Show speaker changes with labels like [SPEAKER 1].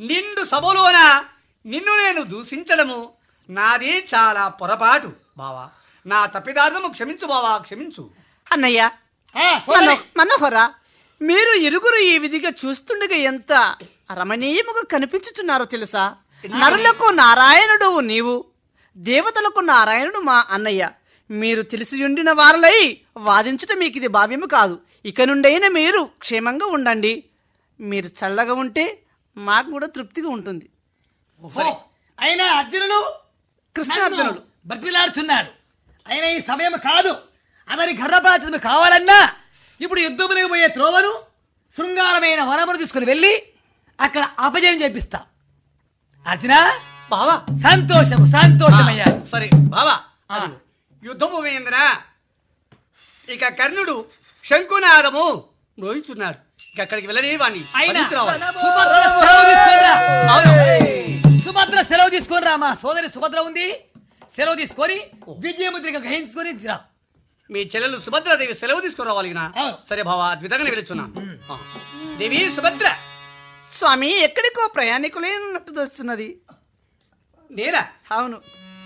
[SPEAKER 1] నిండు సభలోన నిన్ను నేను దూషించడము నాది చాలా పొరపాటు బావా నా తప్పిదార్థము క్షమించు బావా క్షమించు
[SPEAKER 2] అన్నయ్య
[SPEAKER 3] ఆ, సోదరి.
[SPEAKER 2] మనో- మనోహర మీరు ఇరుగురు ఈ విధిగా చూస్తుండగా ఎంత రమణీయముగా కనిపించుచున్నారో తెలుసా నరులకు నారాయణుడు నీవు దేవతలకు నారాయణుడు మా అన్నయ్య మీరు తెలిసి ఉండిన వారలై వాదించుట మీకు ఇది భావ్యము కాదు ఇక నుండైనా మీరు క్షేమంగా ఉండండి మీరు చల్లగా ఉంటే మాకు కూడా తృప్తిగా ఉంటుంది
[SPEAKER 3] ఓహో, అయినా అర్జునుడు
[SPEAKER 2] కృష్ణార్జునుడు.
[SPEAKER 3] బ్రతిలాడుతున్నాడు అయినా ఈ సమయం కాదు అతని గర్భపాత్రను కావాలన్నా ఇప్పుడు యుద్ధములకు పోయే త్రోవను శృంగారమైన వనమును తీసుకుని వెళ్ళి అక్కడ అపజయం చేపిస్తా అర్జున
[SPEAKER 1] బావా
[SPEAKER 3] సంతోషము సంతోషమయ్యా
[SPEAKER 1] ఆ, సరే బావా
[SPEAKER 3] ఆ.
[SPEAKER 1] అదిగో, యుద్ధము వేయందిన ఇక కర్ణుడు శంకునాదము మోయించున్నాడు ఇక అక్కడికి వెళ్ళని వాణ్ణి
[SPEAKER 3] అయినా
[SPEAKER 1] వధించి రావాలి.
[SPEAKER 3] సుభద్ర సెలవు తీసుకొనిరా.
[SPEAKER 1] అవును.
[SPEAKER 3] సుభద్ర సెలవు తీసుకొని రా మా సోదరి సుభద్ర ఉంది సెలవు తీసుకొని విజయముద్రిక గ్రహించుకొని రా
[SPEAKER 1] మీ చెల్లెలు సుభద్రాదేవి సెలవు తీసుకురావాలి ఈయన.
[SPEAKER 3] అవును.
[SPEAKER 1] సరే బావా అద్భుతంగా వెళుచున్నా ఆ. దేవి సుభద్ర
[SPEAKER 2] స్వామి ఎక్కడికో ప్రయాణికులే ఉన్నట్టు వస్తున్నది
[SPEAKER 1] నేరా
[SPEAKER 2] అవును